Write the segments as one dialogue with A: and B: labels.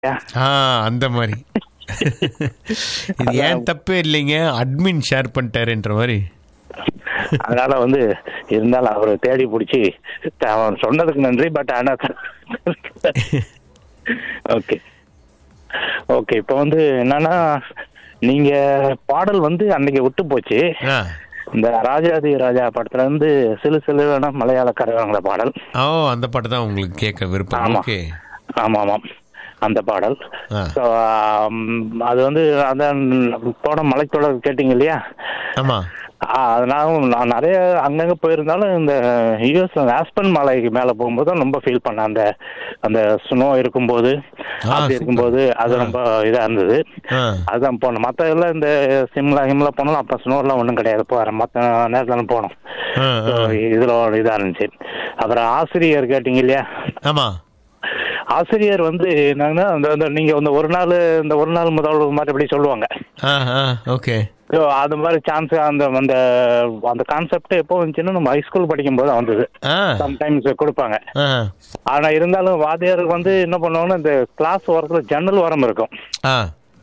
A: இல்லையா
B: ஆ அந்த மாதிரி இது ஏன் தப்பே இல்லைங்க அட்மின் ஷேர் பண்ணிட்டாருன்ற மாதிரி
A: அதனால வந்து இருந்தாலும் அவரை தேடி பிடிச்சி அவன் சொன்னதுக்கு நன்றி பட் ஆனா ஓகே ஓகே இப்போ வந்து என்னன்னா நீங்க பாடல் வந்து அன்னைக்கு விட்டு போச்சு
B: ஆ
A: இந்த ராஜாதி ராஜா படத்துல இருந்து சிலு சிலுவான மலையாள கரகாங்கள பாடல்
B: ஓ அந்த பாட்டு தான் உங்களுக்கு கேட்க விருப்பம்
A: ஆமா.
B: ஓகே
A: ஆமா ஆமாம் அந்த பாடல்
B: ஆ.
A: ஸோ அது வந்து அதான் போன மலைத்தொடர் கேட்டீங்க இல்லையா
B: ஆமா
A: ஆ, அதனால நான் நிறைய அங்கங்க போயிருந்தாலும் இந்த யூஎஸ் ஆஸ்பன் மலைக்கு மேல போகும்போது தான் ரொம்ப ஃபீல் பண்ணேன் அந்த அந்த ஸ்னோ இருக்கும்போது
B: ஆ,
A: அப்படி
B: super.
A: இருக்கும்போது அது ரொம்ப இதா இருந்தது
B: ஆ
A: அதுதான் போனோம் மற்ற எல்லாம் இந்த சிம்லா ஹிம்லா போனாலும் அப்போ ஸ்னோலாம் ஒன்றும் கிடையாது போகிறேன் மற்ற நேரத்துல போனோம்
B: ஆ,
A: ஸோ
B: ஆ.
A: இதில் இதாக இருந்துச்சு அப்புறம் ஆசிரியர் கேட்டீங்க இல்லையா
B: ஆமா
A: ஆசிரியர் வந்து என்னன்னா அந்த அந்த நீங்க இந்த ஒரு நாள் இந்த ஒரு நாள் முதல்வர் மாதிரி இப்படி சொல்லுவாங்க
B: ஆ ஆ ஓகே
A: ஸோ அது மாதிரி சான்ஸ் அந்த அந்த அந்த கான்செப்ட் எப்போ வந்துச்சுன்னா நம்ம ஹைஸ்கூல் படிக்கும் போது வந்தது
B: ஆ
A: சம்டைம்ஸ் கொடுப்பாங்க
B: ஆ
A: ஆனா இருந்தாலும் வாத்தியார் வந்து என்ன பண்ணுவாங்கன்னா இந்த கிளாஸ் ஓரத்துல ஜன்னல் ஓரம் இருக்கும்
B: ஆ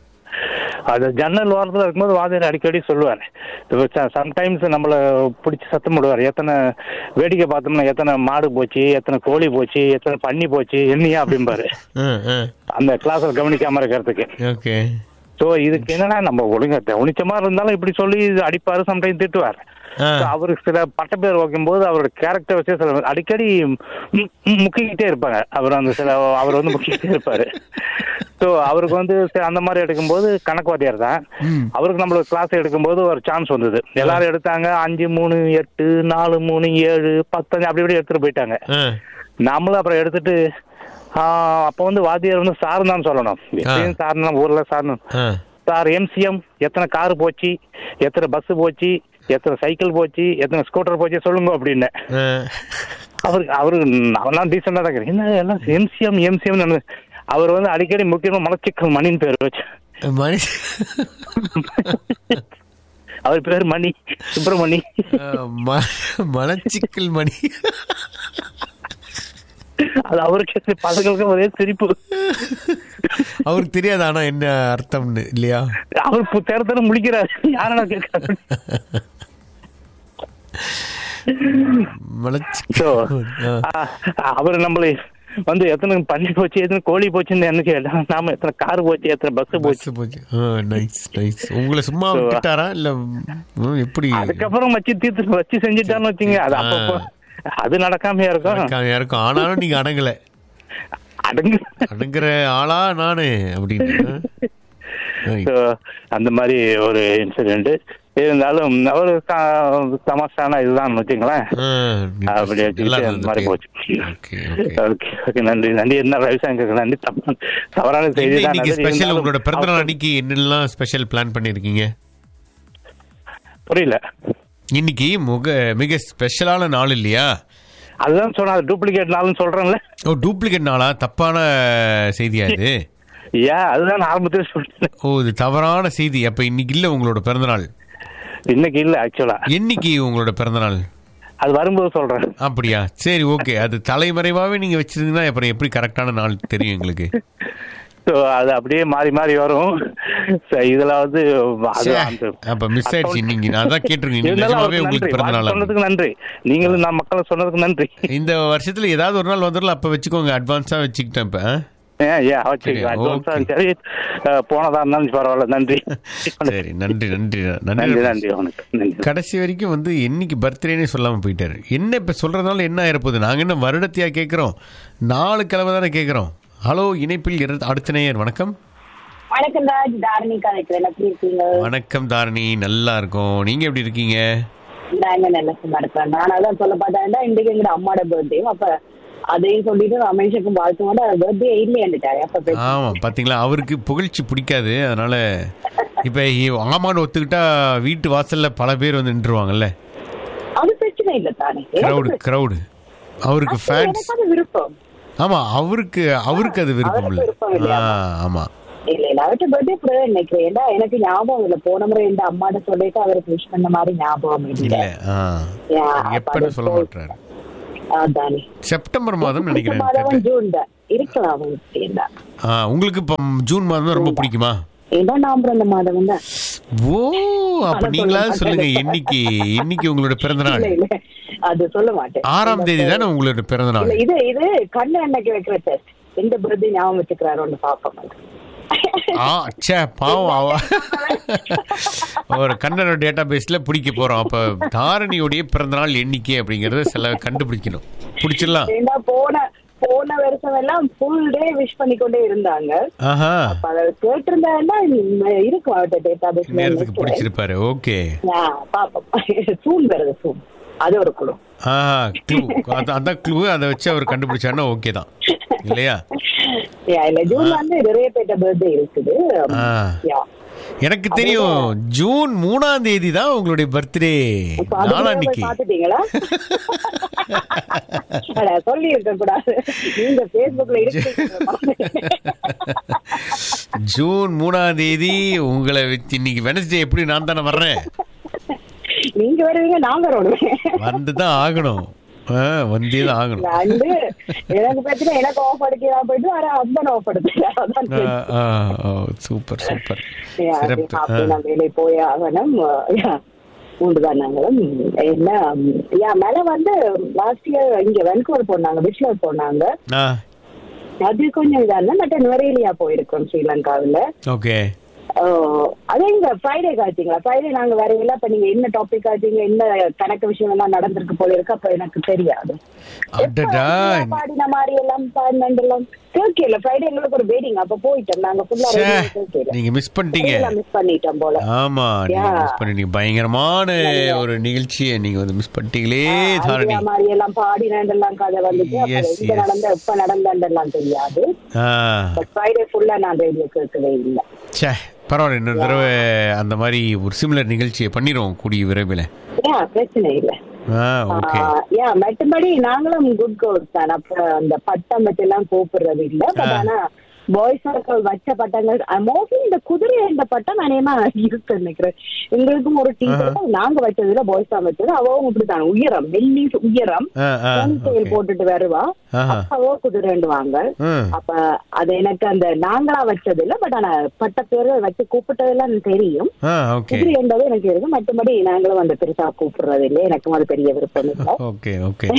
A: அது ஜன்னல் ஓரத்துல இருக்கும்போது வாத்தியார் அடிக்கடி சொல்லுவார் சம்டைம்ஸ் நம்மள பிடிச்சி சத்தம் போடுவார் எத்தனை வேடிக்கை பார்த்தோம்னா எத்தனை மாடு போச்சு எத்தனை கோழி போச்சு எத்தனை பன்னி போச்சு என்னையா அப்படிம்பாரு
B: ஆ ஆ
A: அந்த கிளாஸில் கவனிக்காம இருக்கிறதுக்கு
B: ஓகே
A: ஸோ இதுக்கு என்னன்னா நம்ம ஒழுங்கா கவனிச்சமா இருந்தாலும் இப்படி சொல்லி இது அடிப்பாரு சம்டைம் திட்டுவார்
B: ஆ
A: So, அவருக்கு சில பட்டப்பேர் வைக்கும்போது அவரோட கேரக்டர் வச்சு சில அடிக்கடி ம், ம், முக்கிக்கிட்டே இருப்பாங்க அவர் அந்த சில அவர் வந்து முக்கிக்கிட்டே இருப்பாரு ஸோ அவருக்கு வந்து சரி, அந்த மாதிரி எடுக்கும்போது கணக்கு வாத்தியார் தான்
B: ம்.
A: அவருக்கு நம்மளுக்கு கிளாஸ் எடுக்கும்போது ஒரு சான்ஸ் வந்தது எல்லாரும் எடுத்தாங்க அஞ்சு மூணு எட்டு நாலு மூணு ஏழு பத்தஞ்சு அப்படி இப்படி எடுத்துட்டு போயிட்டாங்க
B: ஆ
A: நம்மளும் அப்புறம் எடுத்துட்டு ஆஹ், அப்போ வந்து வாத்தியார் வந்து சார் தான் சொல்லணும் எப்பயும் சார் தான் ஊர்ல சார்
B: ஆ
A: சார் எம்சிஎம் எத்தனை கார் போச்சு எத்தனை பஸ் போச்சு எத்தனை சைக்கிள் போச்சு எத்தனை ஸ்கூட்டர் போச்சு சொல்லுங்க அப்படின்னு
B: ஆ
A: அவருக்கு அவருக்கு அவெல்லாம் டீசெண்டாக தான் கேட்குறேன். என்ன எல்லாம் எம்சிஎம் எம்சிஎம் அவர் வந்து அடிக்கடி முக்கியமாக மலச்சிக்கல் மணின்னு பேர் வச்சு
B: மணி
A: அவர் பேர் மணி சுப்பிரமணி
B: ஆ, ம- மலச்சிக்கல் மணி
A: அது அவருக்கு பசங்களுக்கு ஒரே சிரிப்பு
B: அவருக்கு தெரியாது ஆனா என்ன அர்த்தம்னு இல்லையா
A: அவர் பு- தேர தேர முடிக்கிறார் யாரடா கேட்கறாரு ஸோ
B: மலச்சிக்கல் ஆ.
A: அவர் நம்மளை வந்து எத்தனை பண்ணி போச்சு எத்தனை கோழி போச்சுன்னு என்ன கேட்டா நாம எத்தனை கார் போச்சு எத்தனை பஸ் போச்சு
B: பஸ் போச்சு நைஸ் நைஸ் உங்களை சும்மா விட்டுட்டாரா இல்ல ம், எப்படி
A: அதுக்கப்புறம் வச்சு தீர்த்து வச்சு செஞ்சுட்டான்னு வச்சுங்க அது அப்பப்போ அது நடக்காமையா இருக்கும்
B: இருக்காங்க யாருக்கும் ஆனாலும் நீங்க அடங்கல
A: அடங்கு
B: அடங்குற ஆளா நானு அப்படின்னு Right.
A: So, அந்த மாதிரி ஒரு இன்சிடென்ட் இருந்தாலும் ஒரு த- தமாஷான இதுதான் வச்சுங்களேன்
B: ஆ,
A: அப்படி
B: நல்லா
A: வச்சுக்கிட்டு அந்த
B: இருந்தது
A: மாதிரி
B: பேர்.
A: போச்சு
B: Okay, okay.
A: ஓகே ஓகே நன்றி நன்றி என்ன ரவிசங்கருக்கு நன்றி தப்பா- தவறான செய்தி
B: என்ன
A: தான்
B: இன்னைக்கு
A: அது.
B: ஸ்பெஷல்
A: இருந்தாலும்
B: உங்களோட பிறந்த நாள் அன்னைக்கு என்னெல்லாம் ஸ்பெஷல் பிளான் பண்ணிருக்கீங்க
A: புரியல
B: இன்னைக்கு முக மிக ஸ்பெஷலான நாள் இல்லையா
A: அதுதான் சொன்னா டூப்ளிகேட் நாள்னு சொல்றேன்ல
B: ஓ டூப்ளிகேட் நாளா தப்பான செய்தியா இது
A: ஏன் அதுதான் நான் ஆரம்பத்தில் சொல்றேன்
B: ஓ இது தவறான செய்தி அப்ப இன்னைக்கு இல்ல உங்களோட பிறந்த நாள்
A: இன்னைக்கு இல்ல ஆக்சுவலா
B: என்னைக்கு உங்களோட பிறந்த நாள்
A: அது வரும்போது சொல்றேன்
B: அப்படியா சரி ஓகே அது தலைமறைவாவே நீங்க வச்சிருந்தீங்கன்னா அப்புறம் எப்படி கரெக்டான நாள் தெரியும் எங்களுக்கு
A: ஸோ அது அப்படியே மாறி மாறி வரும் So, இதுல வந்து அது
B: சே,
A: அந்த
B: அப்ப மிஸ் ஆயிடுச்சு நீங்க நான் அதான் கேட்டிருக்கீங்க நீங்க
A: இருந்தாலும்
B: நிஜமாவே
A: அவருக்கு
B: உங்களுக்கு
A: நன்றி.
B: பிறந்த
A: வாழ்த்து
B: நாள்
A: சொன்னதுக்கு நன்றி நீங்களும் நான் மக்களை சொன்னதுக்கு நன்றி
B: இந்த வருஷத்துல ஏதாவது ஒரு நாள் வந்துடலாம் அப்ப வச்சுக்கோங்க அட்வான்ஸா வச்சுக்கிட்டேன் இப்ப ஆ?
A: ஏன் ஏன் வச்சுக்கலாம்
B: சரி,
A: advance ஆ சரி அஹ், போனதா இருந்தாலும் பரவாயில்ல நன்றி
B: சரி நன்றி நன்றி
A: நன்றி
B: நன்றி
A: நன்றி வணக்கம் நன்றி
B: கடைசி வரைக்கும் வந்து என்னைக்கு பர்த்டேனே சொல்லாம போயிட்டாரு என்ன இப்ப சொல்றதுனால என்ன ஆயிரப்போகுது நாங்க என்ன வருடத்தையா கேட்கிறோம் நாலு கிழமை தானே கேட்கிறோம் ஹலோ இணைப்பில் இரு- அடுத்த நேயர் வணக்கம்
C: வணக்கம் ராஜ் தாரணி கதைக்கிறேன் எப்படி இருக்கீங்க
B: வணக்கம் தாரணி நல்லா இருக்கோம் நீங்க எப்படி இருக்கீங்க
C: நாங்க நல்ல சும்மா இருக்கேன் நான் அதான் சொல்ல பார்த்தா இன்றைக்கு எங்க அம்மாவோட பர்த்டே அப்ப அதையும் சொல்லிட்டு ரமேஷுக்கும் வாழ்த்துவோட பர்த்டே இல்லையாண்டுட்டாரு அப்ப பேச
B: ஆமா பாத்தீங்களா அவருக்கு புகழ்ச்சி பிடிக்காது அதனால இப்ப இ- ஆமான்னு ஒத்துக்கிட்டா வீட்டு வாசல்ல பல பேர் வந்து நின்றுவாங்கல்ல
C: அது பிரச்சனை இல்ல தானே
B: கிரவுடு கிரவுடு அவருக்கு ஃபேன்ஸ்
C: எனக்கு அது விருப்பம்
B: ஆமா அவருக்கு அவருக்கு அது விருப்பம்
C: அவருக்கு
B: இல்ல
C: விருப்பம் இல்லையா?
B: ஆ, ஆமா
C: இல்ல இல்ல அவர்கிட்ட பர்த்டே கூட நினைக்கிறேன் ஏன்டா எனக்கு ஞாபகம் இல்ல போன முறை இந்த அம்மாட்ட சொல்லிட்டு அவருக்கு விஷ் பண்ண மாதிரி ஞாபகம்
B: இல்ல
C: இல்ல
B: ஆ
C: Yeah, அப்ப
B: எப்பன்னு
C: அது
B: சொல்ல
C: போய்-
B: மாட்டாரு
C: அதானே
B: செப்டம்பர் மாதம் நினைக்கிறேன்
C: மாதம்
B: தெரியல.
C: ஜூன் தான் இருக்கலாம் அப்படின்னா
B: ஆ, உங்களுக்கு இப்போ ஜூன் மாதம் தான் ரொம்ப பிடிக்குமா
C: ஏன்னா நாம் அந்த மாதம் தான்
B: ஓ அப்ப நீங்களாவது சொல்லுங்க என்னைக்கு என்னைக்கு உங்களோட பிறந்த நாள்
C: இல்ல இல்ல அது சொல்ல மாட்டேன்
B: ஆறாம் தேதி தானே உங்களோட பிறந்த நாள்
C: இல்ல இது இது கண்ணு அன்னைக்கு வைக்கிற டெஸ்ட் எந்த பிரதி ஞாபகம் வச்சுக்கிறாரு ஒன்று பார்ப்போம்
B: ஆ ச்சே பாவம் அவ ஒரு கன்னட டேட்டா பேஸ்ல பிடிக்க போறோம் அப்ப தாரணியுடைய பிறந்த நாள் எண்ணிக்கை அப்படிங்கறத சில கண்டுபிடிக்கணும் பிடிச்சிடலாம்
C: ஏன்னா போன போன வருஷம் எல்லாம் ஃபுல் டே விஷ் பண்ணிக்கொண்டே இருந்தாங்க
B: ஆஹா
C: அப்ப அதை கேட்டிருந்தாங்கன்னா இருக்கும் அவர்கிட்ட டேட்டா
B: நேரத்துக்கு
C: பேஸ்
B: பிடிச்சிருப்பாரு ஓகே
C: பாப்போம் சூன் வருது சூன் அது ஒரு குழு
B: ஆஹா க்ளூ அதான் க்ளூ அதை வச்சு அவர் கண்டுபிடிச்சாருன்னா ஓகே தான் இல்லையா
C: Yeah, இல்ல ஜூன் வந்து நிறைய பேர்ட்ட பர்த்டே இருக்குது
B: ஆ.
C: Yeah.
B: எனக்கு தெரியும் ஜூன் மூணாம் தேதி தான் உங்களுடைய பர்த்டே
C: இப்ப அதுக்குள்ள போய்
B: நாளான்னைக்கு
C: பாத்துட்டீங்களா அட, சொல்லி இருக்க கூடாது நீங்க பேஸ்புக்ல
B: ஜூன் மூணாம் தேதி உங்களை வச்சு இன்னைக்கு வெனஸ்டே எப்படி நான் தானே வர்றேன்
C: நீங்க வருவீங்க நாங்க வருவேன்
B: வந்து தான் ஆகணும் ஆ, வந்தே தான் ஆகணும்
C: வந்து எனக்கு பிரச்சனை எனக்கு ஆஃப் அடிக்கிறா போயிட்டு வர ஹஸ்பண்ட் ஆஃப்
B: ஆ, ஆ, ஆ, சூப்பர் சூப்பர் சிறப்பு ஆ.
C: அடிச்சு நான் வேலை போய் ஆகணும் Yeah. மூன்றுதான் நாங்களும் என்ன யா மேல வந்து லாஸ்ட் இயர் இங்க வென்கூவர் போனாங்க பிஸ்லர் போனாங்க
B: ஆ
C: அது கொஞ்சம் இதா இல்ல மற்ற நுரையிலியா போயிருக்கோம் ஸ்ரீலங்காவுல
B: ஓகே
C: ஓ, அது இங்க ஃப்ரைடே காய்ச்சிங்களா ஃப்ரைடே நாங்க வேற எல்லாம் இப்ப நீங்க என்ன டாபிக் காய்ச்சிங்க என்ன கணக்கு விஷயம் எல்லாம் நடந்திருக்கு போல இருக்கு அப்ப எனக்கு தெரியாது
B: அடடா
C: எப்ப பாடின மாதிரி எல்லாம் பாடினது எல்லாம் கேட்கல ஃப்ரைடே எங்களுக்கு ஒரு வெயிட்டிங் அப்ப போயிட்டோம் நாங்க ஃபுல்லா
B: ச்சே,
C: கேட்கல
B: நீங்க மிஸ் பண்ணிட்டீங்க
C: மிஸ் பண்ணிட்டோம் போல
B: ஆமா நீங்க
C: Yeah.
B: மிஸ் பண்ணிட்டீங்க பயங்கரமான ஒரு நிகழ்ச்சியை நீங்க வந்து மிஸ் பண்ணிட்டீங்களே தாரணி
C: அந்த மாதிரி எல்லாம் பாடினதெல்லாம் கதை வந்துட்டு அப்ப
B: Yes,
C: எங்க
B: yes.
C: நடந்த எப்ப நடந்ததெல்லாம் தெரியாது
B: ஆ
C: பட் ஃப்ரைடே ஃபுல்லா நான் ரேடியோ கேட்கவே இல்லை
B: ச்சே பரவாயில்ல இன்னொரு தடவை அந்த மாதிரி ஒரு சிமிலர் நிகழ்ச்சியை பண்ணிடுவோம் கூடிய விரைவில்
C: ஏன் பிரச்சனை இல்லை
B: ஆ ஓகே
C: யா மற்றபடி நாங்களும் குட் கோர்ஸ் தான் அப்ப அந்த பட்டம் பத்தி எல்லாம் கூப்பிடுறது இல்ல பட்
B: ஆ.
C: ஆனா பாய்ஸ் சர்க்கிள் வச்ச பட்டங்கள் மோஸ்ட்லி இந்த குதிரை இந்த பட்டம் அநேகமா இருக்கு நினைக்கிறேன் எங்களுக்கும் ஒரு டீச்சர் நாங்க வச்சதுல பாய்ஸ் தான் வச்சது அவவும் இப்படித்தான் உயரம் வெள்ளி உயரம்
B: ஆ ஆ
C: ponytail போட்டுட்டு வருவா
B: ஆஹா.
C: அப்பவோ குதிரைண்டுவாங்க
B: ம்
C: அப்ப அது எனக்கு அந்த நாங்களா வச்சது இல்ல பட் ஆனா பட்ட பேரு வச்சு கூப்பிட்டதெல்லாம் எனக்கு தெரியும்
B: ஆ ஓகே
C: குதிரை என்பது எனக்கு இருக்கு மற்றபடி நாங்களும் அந்த பெருசா கூப்பிடுறது இல்லை எனக்கும் அது பெரிய விருப்பம் இல்லை
B: ஓகே ஓகே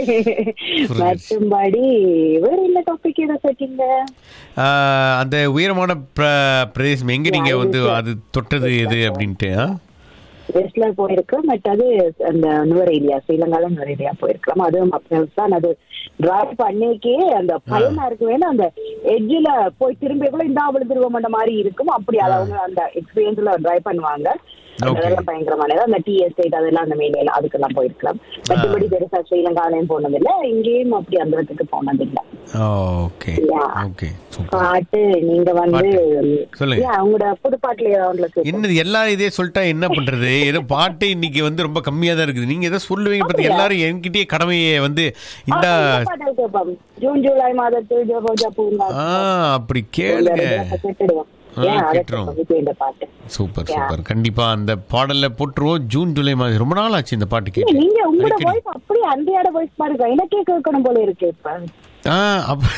C: மற்றும்படி வேற என்ன டாபிக் எதை கேட்டீங்க
B: ஆ, அந்த உயரமான பிர- பிரதேசம் எங்க நீங்க வந்து அது தொட்டது எது அப்படின்ட்டு ஆ?
C: வெஸ்ட்ல போயிருக்கு பட் அது அந்த நுவரேலியா ஸ்ரீலங்கால நுவரேலியா போயிருக்கலாம் அதுவும் அப்பதான் தான் அது டிரைவ் பண்ணிக்கே அந்த பயமா இருக்கு வேணும் அந்த எட்ஜில் போய் திரும்பி கூட இந்த விழுந்துருவோம் மாதிரி இருக்கும் அப்படி அது அவங்க அந்த எக்ஸ்பீரியன்ஸ்ல டிரைவ் பண்ணுவாங்க
B: Okay.
C: அதெல்லாம் பயங்கரமானது அந்த டி எஸ்டேட் அதெல்லாம் அந்த மெயில அதுக்கெல்லாம் போயிருக்கலாம் மற்றபடி பெருசா ஸ்ரீலங்காலையும் போனதில்லை இங்கேயும் அப்படி அந்த இடத்துக்கு போனதில்லை
B: ஓகே
C: Yeah.
B: ஓகே சூப்பர்
C: பாட்டு நீங்க வந்து
B: சொல்லுங்க.
C: Yeah, அவங்களோட புது பாட்டுல உங்களுக்கு
B: என்னது எல்லாரும் இதே சொல்லிட்டா என்ன பண்றது ஏதோ பாட்டு இன்னைக்கு வந்து ரொம்ப கம்மியா தான் இருக்குது நீங்க ஏதோ சொல்லுவீங்க பத்தி எல்லாரும் என்கிட்டயே கடமையை வந்து இந்த
C: பாடல் கேட்போம் ஜூன் ஜூலை மாதத்தில் ஜோபோஜா பூங்கா
B: ஆ அப்படி கேளுங்க
C: கேட்டுடுவோம்
B: ஆ,
C: ஏன் அதை
B: கேட்டுருவோம்.
C: கேட்போம் இந்த பாட்டு
B: சூப்பர் சூப்பர் கண்டிப்பா அந்த பாடல்ல போட்டுருவோம் ஜூன் ஜூலை மாதம் ரொம்ப நாள் ஆச்சு இந்த பாட்டு
C: இல்ல,
B: கேட்டு
C: நீங்க உங்களோட
B: அடிக்கடி.
C: வாய்ஸ் அப்படியே அன்றையோட வாய்ஸ் பாருங்க எனக்கே கேட்கணும் போல இருக்கு இப்ப
B: ஆ அப்ப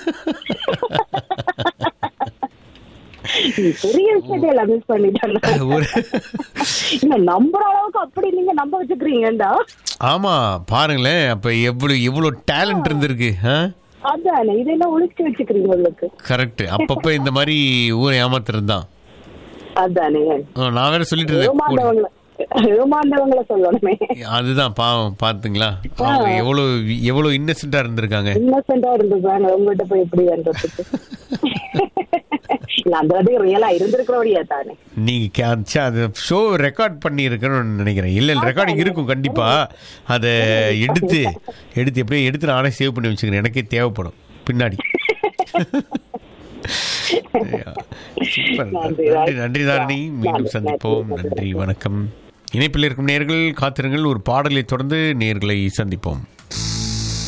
C: நீ பெரிய விஷயத்தை எல்லாம் மிஸ் பண்ணிட்டேன்
B: ஒரு
C: இல்ல நம்புற அளவுக்கு அப்படி நீங்க நம்ப வச்சுக்கிறீங்கடா
B: ஆமா பாருங்களேன் அப்ப எவ்வளவு எவ்வளவு டேலண்ட் இருந்திருக்கு
C: அதானே இதெல்லாம் ஒழிச்சு வச்சுக்கிறீங்க உங்களுக்கு
B: கரெக்ட் அப்பப்ப இந்த மாதிரி ஊரை ஏமாத்துறது தான்
C: அதானே
B: நான் வேற சொல்லிட்டு இருந்தேன் கூட.
C: ஏமாந்தவங்கள ஏமாந்தவங்கள சொல்லணுமே
B: அதுதான் பாவம் பாத்துங்களா அவங்க எவ்வளவு எவ்வளவு இன்னசென்டா இருந்திருக்காங்க
C: இன்னசென்டா இருந்துருக்காங்க உங்ககிட்ட போய் எப்படி வந்ததுக்கு இல்ல அந்த இது ரியலா இருந்திருக்கிறவடியா தானே
B: நீங்க கே- ச்சே, அது ஷோ ரெக்கார்ட் பண்ணி இருக்கணும்னு நினைக்கிறேன் இல்ல இல்ல ரெக்கார்டிங் இருக்கும் கண்டிப்பா அதை எடுத்து எடுத்து எப்படியோ எடுத்து நானே சேவ் பண்ணி வச்சுக்கிறேன் எனக்கே தேவைப்படும் பின்னாடி சூப்பர்
C: நன்றி,
B: நன்றி நன்றி தாரணி மீண்டும்
C: நன்றி,
B: சந்திப்போம்
C: நன்றி.
B: நன்றி வணக்கம் இணைப்பில் இருக்கும் நேர்கள் காத்திருங்கள் ஒரு பாடலை தொடர்ந்து நேர்களை சந்திப்போம்